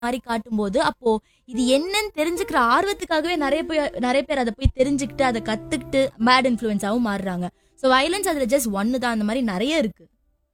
மாதிரி காட்டும்போது அப்போ இது என்னன்னு தெரிஞ்சுக்கிற ஆர்வத்துக்காகவே நிறைய பேர் நிறைய பேர் அதை போய் தெரிஞ்சுக்கிட்டு அதை கத்துக்கிட்டு பேட் இன்ஃப்ளூயன்ஸாவும் மாறுறாங்க ஸோ வயலன்ஸ் அதுல ஜஸ்ட் ஒன்னு தான் அந்த மாதிரி நிறைய இருக்கு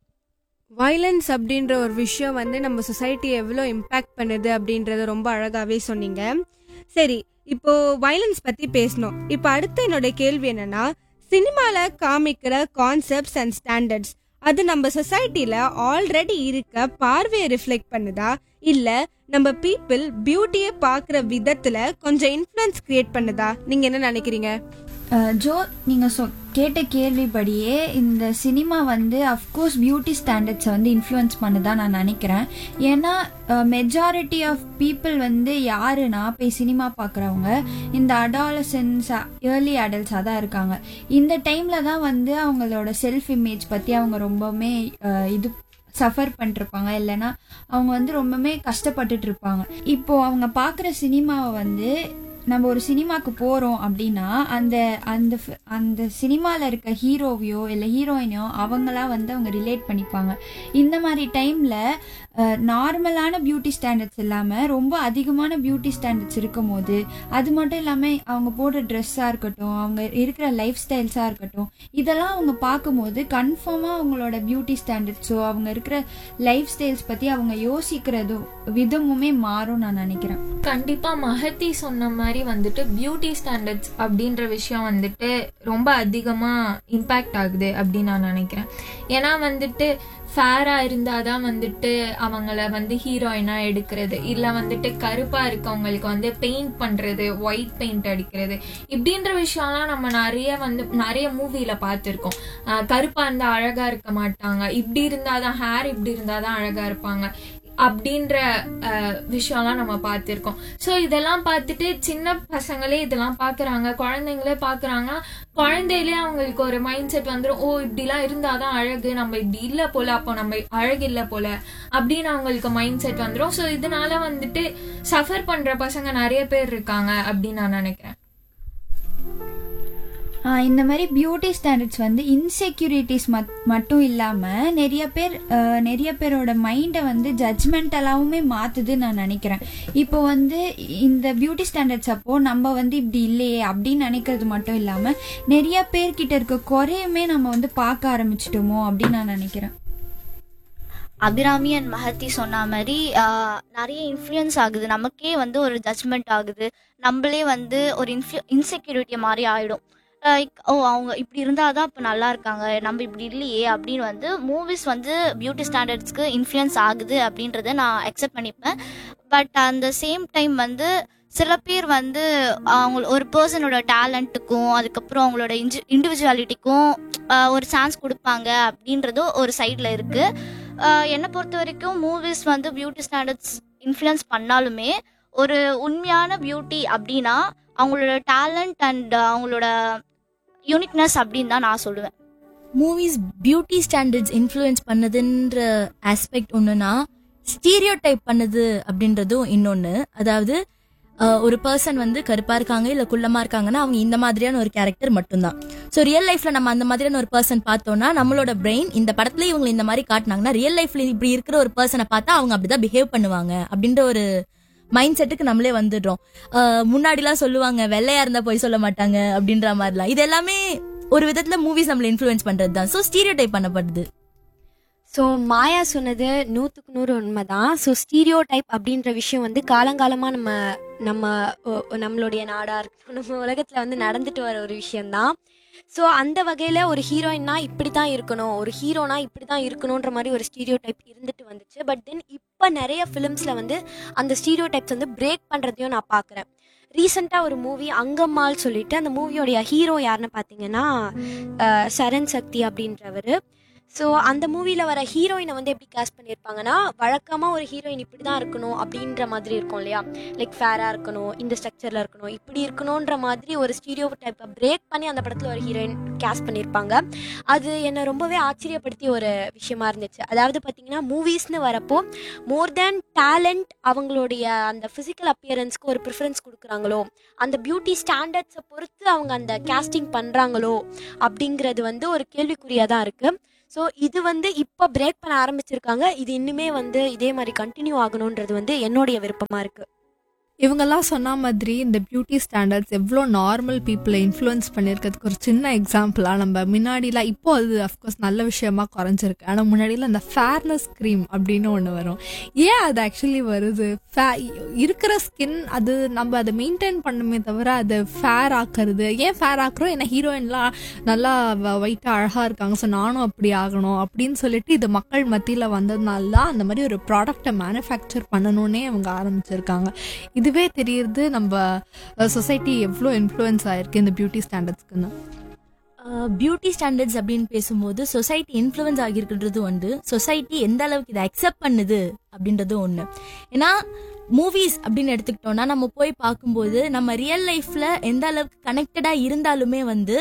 வயலன்ஸ் அப்படின்ற ஒரு விஷயம் வந்து நம்ம சொசைட்டி எவ்வளோ இம்பேக்ட் பண்ணுது அப்படின்றத ரொம்ப அழகாகவே சொன்னீங்க சரி இப்போ வயலன்ஸ் பற்றி பேசணும் இப்போ அடுத்து என்னோட கேள்வி என்னன்னா சினிமாவில் காமிக்கிற கான்செப்ட்ஸ் அண்ட் ஸ்டாண்டர்ட்ஸ் அது நம்ம சொசைட்டியில் ஆல்ரெடி இருக்க பார்வையை ரிஃப்ளெக்ட் பண்ணுதா இல்லை நம்ம பீப்புள் பியூட்டியை பார்க்குற விதத்தில் கொஞ்சம் இன்ஃப்ளூயன்ஸ் கிரியேட் பண்ணுதா நீங்கள் என்ன நினைக்கிறீங்க அஹ் ஜோ நீங்கள் சொ கேட்ட கேள்விப்படியே இந்த சினிமா வந்து அஃப்கோர்ஸ் பியூட்டி ஸ்டாண்டர்ட்ஸை வந்து இன்ஃப்ளூயன்ஸ் பண்ணுதான் நான் நினைக்கிறேன் ஏன்னா மெஜாரிட்டி ஆஃப் பீப்புள் வந்து யாருன்னா போய் சினிமா பார்க்குறவங்க இந்த அடாலசன்ஸ் ஏர்லி அடல்ட்ஸாக தான் இருக்காங்க இந்த டைமில் தான் வந்து அவங்களோட செல்ஃப் இமேஜ் பற்றி அவங்க ரொம்பவுமே அஹ், இது சஃபர் பண்ணிருப்பாங்க இல்லைன்னா அவங்க வந்து ரொம்பவுமே கஷ்டப்பட்டுட்டு இருப்பாங்க இப்போ அவங்க பார்க்குற சினிமாவை வந்து நம்ம ஒரு சினிமாக்கு போகிறோம் அப்படின்னா அந்த அந்த ஃபி- அந்த சினிமாவில் இருக்க ஹீரோவையோ இல்லை ஹீரோயினையோ அவங்களா வந்து அவங்க ரிலேட் பண்ணிப்பாங்க இந்த மாதிரி டைமில் நார்மலான பியூட்டி ஸ்டாண்டர்ட்ஸ் இல்லாமல் ரொம்ப அதிகமான பியூட்டி ஸ்டாண்டர்ட்ஸ் இருக்கும் போது அது மட்டும் இல்லாமல் அவங்க போடுற ட்ரெஸ்ஸாக இருக்கட்டும் அவங்க இருக்கிற லைஃப் ஸ்டைல்ஸாக இருக்கட்டும் இதெல்லாம் அவங்க பார்க்கும்போது கன்ஃபார்மாக அவங்களோட பியூட்டி ஸ்டாண்டர்ட்ஸோ அவங்க இருக்கிற லைஃப் ஸ்டைல்ஸ் பற்றி அவங்க யோசிக்கிறதும் விதமுமே மாறும் நான் நினைக்கிறேன் கண்டிப்பா மஹதி சொன்ன மாதிரி வந்துட்டு பியூட்டி ஸ்டாண்டர்ட்ஸ் அப்படின்ற விஷயம் வந்துட்டு ரொம்ப அதிகமா இம்பாக்ட் ஆகுது அப்படின்னு நான் நினைக்கிறேன் ஏன்னா வந்துட்டு ஃபேரா இருந்தாதான் வந்துட்டு அவங்கள வந்து ஹீரோயினா எடுக்கிறது இல்ல வந்துட்டு கருப்பா இருக்கவங்களுக்கு வந்து பெயிண்ட் பண்றது ஒயிட் பெயிண்ட் அடிக்கிறது இப்படின்ற விஷயம்லாம் நம்ம நிறைய வந்து நிறைய மூவில பார்த்துருக்கோம் ஆஹ் கருப்பா இருந்தா அழகா இருக்க மாட்டாங்க இப்படி இருந்தாதான் ஹேர் இப்படி இருந்தாதான் அழகா இருப்பாங்க அப்படின்ற அஹ், விஷயம்லாம் நம்ம பார்த்துருக்கோம் ஸோ இதெல்லாம் பார்த்துட்டு சின்ன பசங்களே இதெல்லாம் பார்க்குறாங்க குழந்தைங்களே பார்க்குறாங்க குழந்தையிலே அவங்களுக்கு ஒரு மைண்ட் செட் வந்துடும் ஓ இப்படிலாம் இருந்தாதான் அழகு நம்ம இப்படி இல்லை போல அப்போ நம்ம அழகு இல்லை போல அப்படின்னு அவங்களுக்கு மைண்ட் செட் வந்துடும் ஸோ இதனால வந்துட்டு சஃபர் பண்ற பசங்க நிறைய பேர் இருக்காங்க அப்படின்னு நான் நினைக்கிறேன் ஆஹ் இந்த மாதிரி பியூட்டி ஸ்டாண்டர்ட்ஸ் வந்து இன்செக்யூரிட்டிஸ் மட் மட்டும் இல்லாமல் நிறைய பேர் ஆஹ் நிறைய பேரோட மைண்டை வந்து ஜட்ஜ்மெண்டலாவுமே மாற்றுதுன்னு நான் நினைக்கிறேன் இப்போ வந்து இந்த பியூட்டி ஸ்டாண்டர்ட்ஸ் அப்போ நம்ம வந்து இப்படி இல்லையே அப்படின்னு நினைக்கிறது மட்டும் இல்லாமல் நிறைய பேர்கிட்ட இருக்க குறையுமே நம்ம வந்து பார்க்க ஆரம்பிச்சிட்டோமோ அப்படின்னு நான் நினைக்கிறேன் அபிராமி அண்ட் மஹத்தி சொன்ன மாதிரி ஆஹ், நிறைய இன்ஃப்ளூயன்ஸ் ஆகுது நமக்கே வந்து ஒரு ஜட்ஜ்மெண்ட் ஆகுது நம்மளே வந்து ஒரு இன்ஃப்ளூ இன்செக்யூரிட்டி மாதிரி ஆயிடும் லைக் ஓ அவங்க இப்படி இருந்தால் தான் இப்போ நல்லா இருக்காங்க நம்ம இப்படி இல்லையே அப்படின்னு வந்து மூவிஸ் வந்து பியூட்டி ஸ்டாண்டர்ட்ஸ்க்கு இன்ஃப்ளூயன்ஸ் ஆகுது அப்படின்றத நான் அக்செப்ட் பண்ணிப்பேன் பட் அந்த சேம் டைம் வந்து சில பேர் வந்து அவங்க ஒரு பர்சனோட டேலண்ட்டுக்கும் அதுக்கப்புறம் அவங்களோட இன்ஜி இண்டிவிஜுவாலிட்டிக்கும் ஒரு சான்ஸ் கொடுப்பாங்க அப்படின்றதும் ஒரு சைடில் இருக்குது ஆஹ் என்னை பொறுத்த வரைக்கும் மூவிஸ் வந்து பியூட்டி ஸ்டாண்டர்ட்ஸ் இன்ஃப்ளூயன்ஸ் பண்ணாலுமே ஒரு உண்மையான பியூட்டி அப்படின்னா அவங்களோட டேலண்ட் அண்ட் அவங்களோட யூனிக்னஸ் அப்படின்னு தான் நான் சொல்லுவேன் மூவிஸ் பியூட்டி ஸ்டாண்டர்ட்ஸ் இன்ஃப்ளூயன்ஸ் பண்ணதுன்ற ஆஸ்பெக்ட் ஒன்றுனா ஸ்டீரியோ டைப் பண்ணுது அப்படின்றதும் இன்னொன்று அதாவது அஹ், ஒரு பர்சன் வந்து கருப்பா இருக்காங்க இல்ல குள்ளமா இருக்காங்கன்னா அவங்க இந்த மாதிரியான ஒரு கேரக்டர் மட்டும்தான் ஸோ ரியல் லைஃப்ல நம்ம அந்த மாதிரியான ஒரு பர்சன் பார்த்தோம்னா நம்மளோட பிரெயின் இந்த படத்துல இவங்க இந்த மாதிரி காட்டினாங்கன்னா ரியல் லைஃப்ல இப்படி இருக்கிற ஒரு பர்சனை பார்த்தா அவங்க அப்படிதான் பிஹேவ் பண்ணுவாங்க அப்படின்ற ஒரு மைண்ட் செட்டுக்கு நம்மளே வந்துடுறோம் அஹ், முன்னாடிலாம் சொல்லுவாங்க வெள்ளையா இருந்தா போய் சொல்ல மாட்டாங்க அப்படின்ற மாதிரிலாம் இது எல்லாமே ஒரு விதத்துல மூவிஸ் நம்மள இன்ஃப்ளூயன்ஸ் பண்றது தான் ஸோ ஸ்டீரியோ டைப் பண்ணப்படுது ஸோ மாயா சொன்னது நூற்றுக்கு நூறு உண்மைதான் ஸோ ஸ்டீரியோ டைப் அப்படின்ற விஷயம் வந்து காலங்காலமாக நம்ம நம்ம ஒ- நம்மளுடைய நாடாக இருக்கட்டும் நம்ம உலகத்தில் வந்து நடந்துட்டு வர ஒரு விஷயம்தான் ஸோ அந்த வகையில் ஒரு ஹீரோயின்னா இப்படி தான் இருக்கணும் ஒரு ஹீரோனா இப்படி தான் இருக்கணுன்ற மாதிரி ஒரு ஸ்டீரியோ டைப் இருந்துட்டு வந்துச்சு பட் தென் இப்போ நிறைய ஃபிலிம்ஸில் வந்து அந்த ஸ்டீரியோ டைப்ஸ் வந்து பிரேக் பண்ணுறதையும் நான் பார்க்குறேன் ரீசெண்டாக ஒரு மூவி அங்கம்மாள் சொல்லிட்டு அந்த மூவியோடைய ஹீரோ யாருன்னு பார்த்தீங்கன்னா அஹ், சரண் சக்தி அப்படின்றவர் ஸோ அந்த மூவியில் வர ஹீரோயினை வந்து எப்படி கேஸ்ட் பண்ணியிருப்பாங்கன்னா வழக்கமாக ஒரு ஹீரோயின் இப்படி தான் இருக்கணும் அப்படின்ற மாதிரி இருக்கும் இல்லையா லைக் ஃபேராக இருக்கணும் இந்த ஸ்ட்ரக்சரில் இருக்கணும் இப்படி இருக்கணுன்ற மாதிரி ஒரு ஸ்டீரியோ டைப்பை பிரேக் பண்ணி அந்த படத்தில் ஒரு ஹீரோயின் கேஸ்ட் பண்ணியிருப்பாங்க அது என்னை ரொம்பவே ஆச்சரியப்படுத்திய ஒரு விஷயமா இருந்துச்சு அதாவது பார்த்தீங்கன்னா மூவிஸ்னு வரப்போ மோர் தேன் டேலண்ட் அவங்களுடைய அந்த ஃபிசிக்கல் அப்பியரன்ஸ்க்கு ஒரு ப்ரிஃபரன்ஸ் கொடுக்குறாங்களோ அந்த பியூட்டி ஸ்டாண்டர்ட்ஸை பொறுத்து அவங்க அந்த கேஸ்டிங் பண்ணுறாங்களோ அப்படிங்கிறது வந்து ஒரு கேள்விக்குறியாக தான் இருக்குது ஸோ இது வந்து இப்போ பிரேக் பண்ண ஆரம்பிச்சிருக்காங்க இது இன்னுமே வந்து இதே மாதிரி கண்டினியூ ஆகணுன்றது வந்து என்னுடைய விருப்பமாக இருக்குது இவங்கெல்லாம் சொன்ன மாதிரி இந்த பியூட்டி ஸ்டாண்டர்ட்ஸ் எவ்வளோ நார்மல் பீப்புளை இன்ஃப்ளூயன்ஸ் பண்ணியிருக்கிறதுக்கு ஒரு சின்ன எக்ஸாம்பிளாக நம்ம முன்னாடிலாம் இப்போ அது அஃப்கோர்ஸ் நல்ல விஷயமா குறைஞ்சிருக்கு ஆனால் முன்னாடிலாம் அந்த ஃபேர்னஸ் க்ரீம் அப்படின்னு ஒன்று வரும் ஏன் அது ஆக்சுவலி வருது ஃபே இருக்கிற ஸ்கின் அது நம்ம அதை மெயின்டைன் பண்ணுமே தவிர அதை ஃபேர் ஆக்குறது ஏன் ஃபேர் ஆக்குறோம் ஏன்னா ஹீரோயின்லாம் நல்லா ஒயிட்டாக அழகாக இருக்காங்க ஸோ நானும் அப்படி ஆகணும் அப்படின்னு சொல்லிட்டு இது மக்கள் மத்தியில் வந்ததுனால தான் அந்த மாதிரி ஒரு ப்ராடக்டை மேனுஃபேக்சர் பண்ணணுன்னே அவங்க ஆரம்பிச்சிருக்காங்க இதுவே தெரியுது நம்ம சொசைட்டி எவ்வளோ இன்ஃப்ளூயன்ஸ் ஆயிருக்கு இந்த பியூட்டி ஸ்டாண்டர்ட்ஸ்க்குன்னு பியூட்டி ஸ்டாண்டர்ட்ஸ் அப்படின்னு பேசும்போது சொசைட்டி இன்ஃப்ளூயன்ஸ் ஆகியிருக்கிறது வந்து சொசைட்டி எந்த அளவுக்கு இதை அக்செப்ட் பண்ணுது அப்படின்றது ஒன்று ஏன்னா மூவிஸ் அப்படின்னு எடுத்துக்கிட்டோம்னா நம்ம போய் பார்க்கும்போது நம்ம ரியல் லைஃப்ல எந்த அளவுக்கு கனெக்டடா இருந்தாலுமே வந்து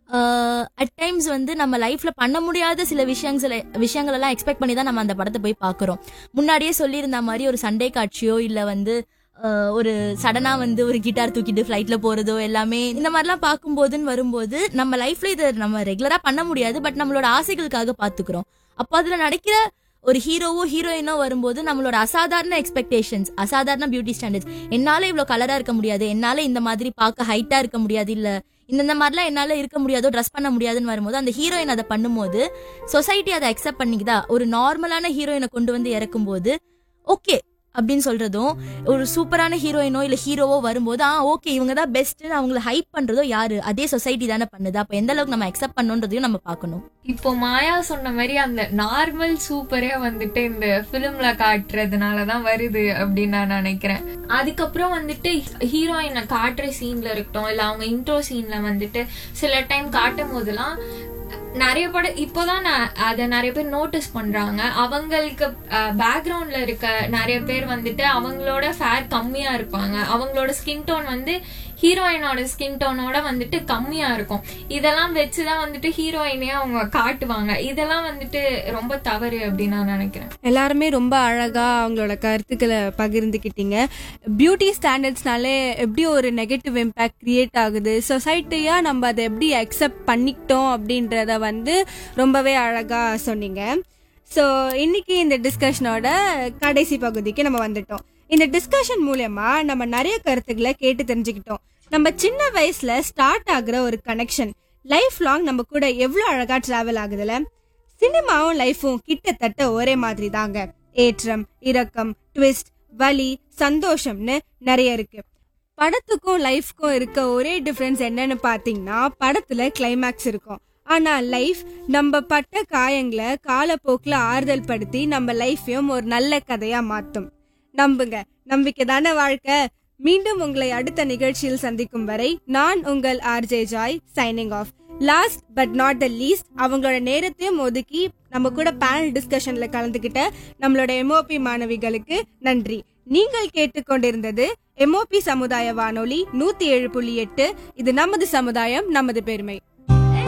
அட் டைம்ஸ் வந்து நம்ம லைஃப்ல பண்ண முடியாத சில விஷயங்கள் விஷயங்கள் எல்லாம் எக்ஸ்பெக்ட் பண்ணி தான் நம்ம அந்த படத்தை போய் பார்க்குறோம் முன்னாடியே சொல்லியிருந்த மாதிரி ஒரு சண்டே காட்சியோ இல்லை வந்து ஆஹ் ஒரு சடனா வந்து ஒரு கிட்டார் தூக்கிட்டு ஃப்ளைட்ல போறதோ எல்லாமே இந்த மாதிரிலாம் பார்க்கும்போதுன்னு வரும்போது நம்ம லைஃப்ல இதை நம்ம ரெகுலரா பண்ண முடியாது பட் நம்மளோட ஆசைகளுக்காக பாத்துக்கிறோம் அப்போ அதுல நடக்கிற ஒரு ஹீரோவோ ஹீரோயினோ வரும்போது நம்மளோட அசாதாரண எக்ஸ்பெக்டேஷன்ஸ் அசாதாரண பியூட்டி ஸ்டாண்டர்ட்ஸ் என்னால இவ்வளவு கலரா இருக்க முடியாது என்னால இந்த மாதிரி பார்க்க ஹைட்டா இருக்க முடியாது இல்ல இந்த மாதிரிலாம் என்னால இருக்க முடியாதோ ட்ரெஸ் பண்ண முடியாதுன்னு வரும்போது அந்த ஹீரோயின் அதை பண்ணும்போது சொசைட்டி அதை அக்செப்ட் பண்ணிக்குதா ஒரு நார்மலான ஹீரோயினை கொண்டு வந்து இறக்கும்போது ஓகே அப்படின்னு சொல்றதும் ஒரு சூப்பரான ஹீரோயினோ இல்ல ஹீரோவோ வரும்போது ஆ ஓகே இவங்க தான் பெஸ்ட்னு அவங்கள ஹைப் பண்றதோ யாரு அதே சொசைட்டி தானே பண்ணுது அப்ப எந்த அளவுக்கு நம்ம அக்செப்ட் பண்ணணுன்றதையும் நம்ம பார்க்கணும் இப்போ மாயா சொன்ன மாதிரி அந்த நார்மல் சூப்பரே வந்துட்டு இந்த பிலிம்ல காட்டுறதுனால தான் வருது அப்படின்னு நான் நினைக்கிறேன் அதுக்கப்புறம் வந்துட்டு ஹீரோயினை காட்டுற சீன்ல இருக்கட்டும் இல்ல அவங்க இன்ட்ரோ சீன்ல வந்துட்டு சில டைம் காட்டும் போதெல்லாம் நிறைய படம் இப்போதான் நான் அதை நிறைய பேர் நோட்டீஸ் பண்றாங்க அவங்களுக்கு பேக்ரவுண்ட்ல இருக்க நிறைய பேர் வந்துட்டு அவங்களோட ஃபேர் கம்மியா இருப்பாங்க அவங்களோட ஸ்கின் டோன் வந்து ஹீரோயினோட ஸ்கின் டோனோட வந்துட்டு கம்மியா இருக்கும் இதெல்லாம் வச்சுதான் வந்துட்டு ஹீரோயினே அவங்க காட்டுவாங்க இதெல்லாம் வந்துட்டு ரொம்ப தவறு அப்படின்னு நான் நினைக்கிறேன் எல்லாருமே ரொம்ப அழகா அவங்களோட கருத்துக்களை பகிர்ந்துக்கிட்டீங்க பியூட்டி ஸ்டாண்டர்ட்ஸ்னாலே எப்படி ஒரு நெகட்டிவ் இம்பேக்ட் கிரியேட் ஆகுது சொசைட்டியா நம்ம அதை எப்படி அக்செப்ட் பண்ணிக்கிட்டோம் அப்படின்றத வந்து ரொம்பவே அழகா சொன்னீங்க ஸோ இன்னைக்கு இந்த டிஸ்கஷனோட கடைசி பகுதிக்கு நம்ம வந்துட்டோம் இந்த டிஸ்கஷன் மூலயமா நம்ம நிறைய கருத்துக்களை கேட்டு தெரிஞ்சுக்கிட்டோம் நம்ம சின்ன வயசுல ஸ்டார்ட் ஆகுற ஒரு கனெக்ஷன் லைஃப் லாங் நம்ம கூட எவ்வளோ அழகா டிராவல் ஆகுதுல சினிமாவும் லைஃபும் கிட்டத்தட்ட ஒரே மாதிரி தாங்க ஏற்றம் இரக்கம் ட்விஸ்ட் வலி சந்தோஷம்னு நிறைய இருக்கு படத்துக்கும் லைஃப்க்கும் இருக்க ஒரே டிஃபரன்ஸ் என்னன்னு பாத்தீங்கன்னா படத்துல கிளைமேக்ஸ் இருக்கும் ஆனா லைஃப் நம்ம பட்ட காயங்களை காலப்போக்கில் ஆறுதல் படுத்தி நம்ம லைஃபையும் ஒரு நல்ல கதையா மாத்தும் நம்புங்க நம்பிக்கை தானே வாழ்க்கை மீண்டும் உங்களை அடுத்த நிகழ்ச்சியில் சந்திக்கும் வரை நான் உங்கள் RJ Joy signing off last but not the least அவங்களோட நேரத்தையும் ஒதுக்கி நம்ம கூட பேனல் டிஸ்கஷன்ல கலந்துகிட்ட நம்மளோட எம்ஓபி மாணவிகளுக்கு நன்றி நீங்கள் கேட்டுக்கொண்டிருந்தது எம்ஓபி சமுதாய வானொலி நூத்தி ஏழு புள்ளி எட்டு இது நமது சமுதாயம் நமது பெருமை